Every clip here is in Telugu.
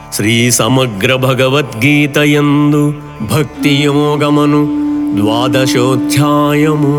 శ్రీ సమగ్ర భగవద్గీతయందు భక్తి యోగమను ద్వాదశోధ్యాయము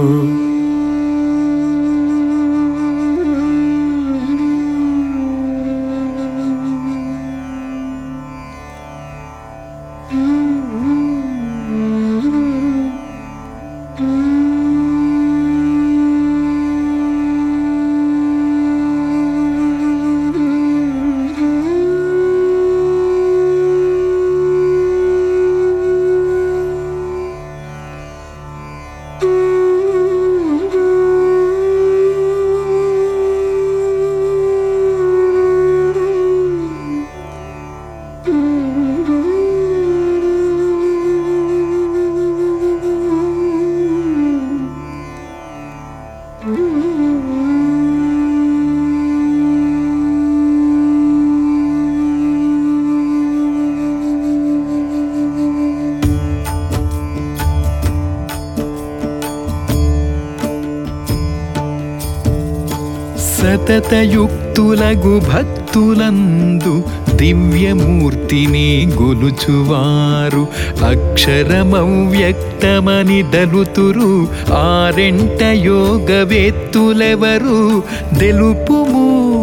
సతతయుక్తులగు భక్తులందు దివ్యమూర్తిని గొలుచువారు అక్షరమవ్యక్తమని దలుతురు ఆరెంట యోగవేత్తులెవరు తెలుపుము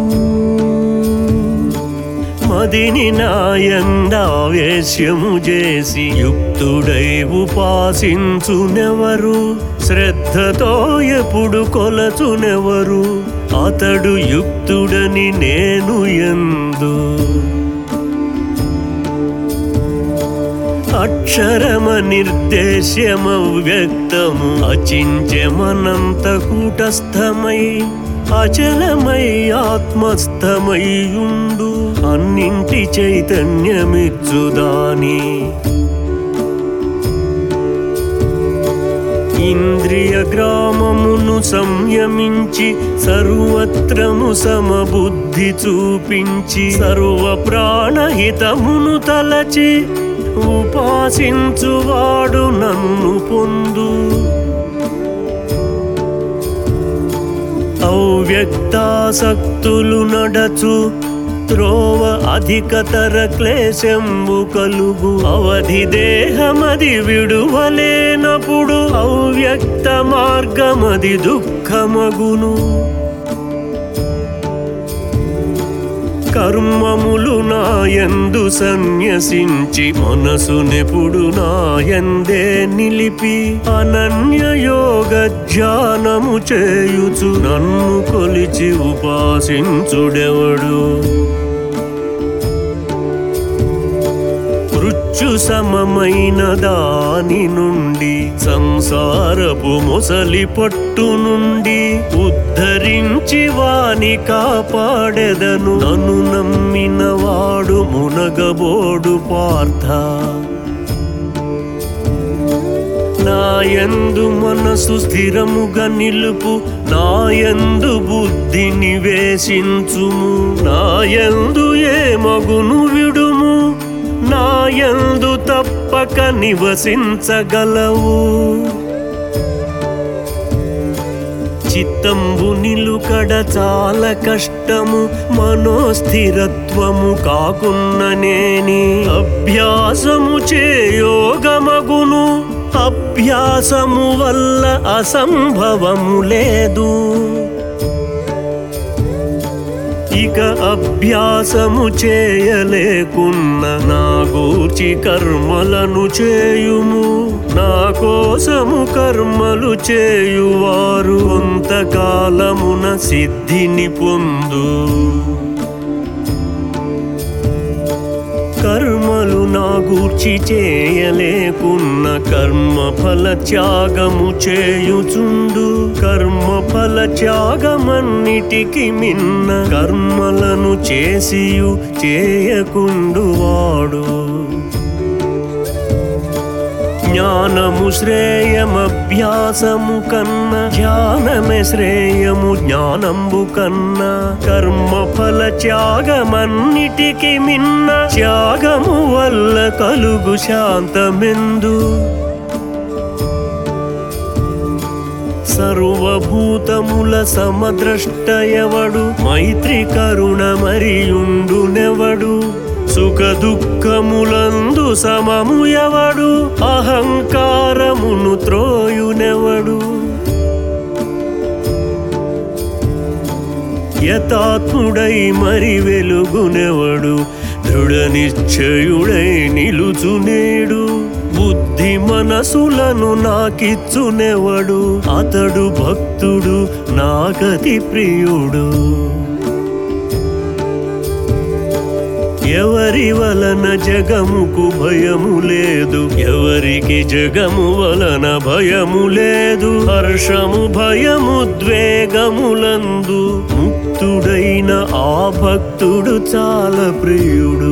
మదిని నాయందావేశ్యము చేసి యుక్తుడై ఉపాసించునెవరు శ్రద్ధతో ఎప్పుడు కొలచునెవరు అతడు యుక్తుడని నేను ఎందు అక్షరమ నిర్దేశ్యమవ్యక్తము అచించమనంత కూటస్థమై అచలమై ఆత్మస్థమై ఉండు అన్నింటి చైతన్యమిచ్చుదాని ఇంద్రియ గ్రామమును సంయమించి సర్వత్రము సమబుద్ధి చూపించి సర్వ ప్రాణహితమును తలచి ఉపాసించువాడు నన్ను పొందు అవ్యక్తాసక్తులు నడచు త్రోవ అధికతర క్లేశంబు కలుగు అవధి దేహమది విడువలేనప్పుడు అవ్యక్త మార్గమది దుఃఖమగును కర్మములు నాయందు సన్యసించి మనసునెప్పుడు నాయందే నిలిపి అనన్య యోగ ధ్యానము చేయుచు నన్ను కొలిచి ఉపాసించుడెవడు మృత్యు సమమైన దాని నుండి సంసారపు మొసలి పట్టు నుండి ఉద్ధరించి వాని కాపాడెదను నన్ను నమ్మిన వాడు మునగబోడు పార్థ నాయందు మనసు స్థిరముగా నిలుపు నాయందు బుద్ధి నివేశించుము నాయందు ఏ మగును విడుము నాయందు తప్పక నివసించగలవు చిత్తంబు నిలుకడ చాలా కష్టము మనోస్థిరత్వము కాకున్ననేని అభ్యాసము చేయోగమగును అభ్యాసము వల్ల అసంభవము లేదు ఇక అభ్యాసము చేయలేకున్న నా గూర్చి కర్మలను చేయుము నా కోసము కర్మలు చేయువారు కొంతకాలమున సిద్ధిని పొందు కర్మలు నా గూర్చి చేయలేకున్న కర్మ ఫల త్యాగము చేయుచుండు కర్మ ఫల త్యాగమన్నిటికి మిన్న కర్మలను చేసియు చేయకుండు వాడు జ్ఞానము శ్రేయమభ్యాసము కన్నా ధ్యానమే శ్రేయము జ్ఞానంబు కన్నా కర్మ ఫల త్యాగమన్నిటికి మిన్న త్యాగము వల్ల కలుగు శాంతమెందు సర్వభూతముల సమద్రష్టయవడు మైత్రి కరుణ మరియుండునెవడు సుఖ దుఃఖములందు సమము ఎవడు అహంకారమును త్రోయునెవడు యథాత్ముడై మరి వెలుగునెవడు దృఢ నిశ్చయుడై నిలుచునేడు బుద్ధి మనసులను నాకిచ్చునెవడు అతడు భక్తుడు నాగతి ప్రియుడు ఎవరి వలన జగముకు భయము లేదు ఎవరికి జగము వలన భయము లేదు హర్షము భయము ద్వేగములందు ముక్తుడైన ఆ భక్తుడు చాలా ప్రియుడు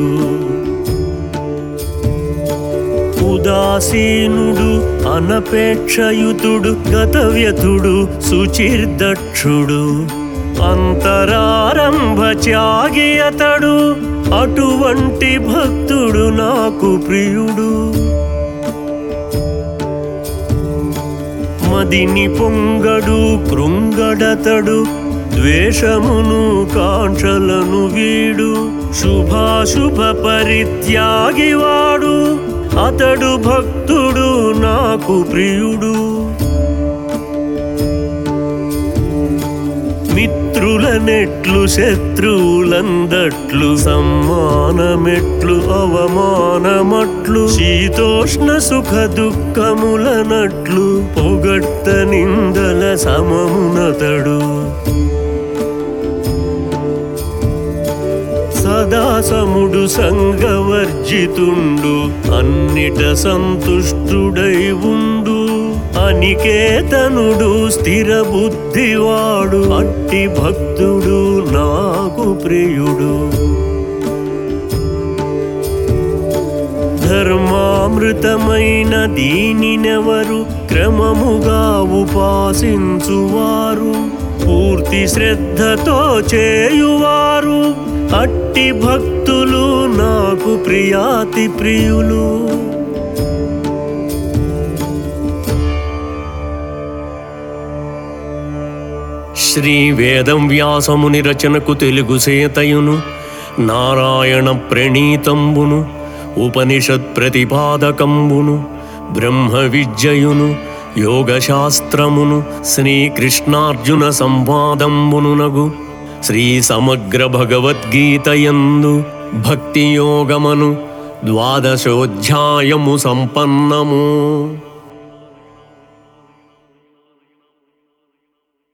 ఉదాసీనుడు అనపేక్షయుతుడు గతవ్యతుడు సుచిర్దక్షుడు అంతరారంభ త్యాగి అతడు అటువంటి భక్తుడు నాకు ప్రియుడు మదిని పొంగడు కృంగడతడు ద్వేషమును కాంక్షలను వీడు శుభాశుభ పరిత్యాగివాడు అతడు భక్తుడు నాకు ప్రియుడు మిత్రులనెట్లు శత్రువులందట్లు సమ్మానమెట్లు అవమానమట్లు శీతోష్ణ సుఖ దుఃఖములనట్లు పొగడ్త నిందల సమమునతడు సదా సముడు సంగవర్జితుండు అన్నిట సంతుష్టుడై ఉండు అనికేతనుడు స్థిర బుద్ధివాడు అట్టి భక్తుడు నాకు ప్రియుడు ధర్మామృతమైన దీనినెవరు క్రమముగా ఉపాసించువారు పూర్తి శ్రద్ధతో చేయువారు అట్టి భక్తులు నాకు ప్రియాతి ప్రియులు శ్రీ వేదం వ్యాసముని రచనకు తెలుగు సేతయును నారాయణ ప్రణీతంబును ఉపనిషత్ ప్రతిపాదకంబును బ్రహ్మ విద్యయును యోగశాస్త్రమును శ్రీకృష్ణార్జున సంవాదంబునునగు శ్రీ సమగ్ర భగవద్గీతయందు భక్తి యోగమను ద్వాదశోధ్యాయము సంపన్నము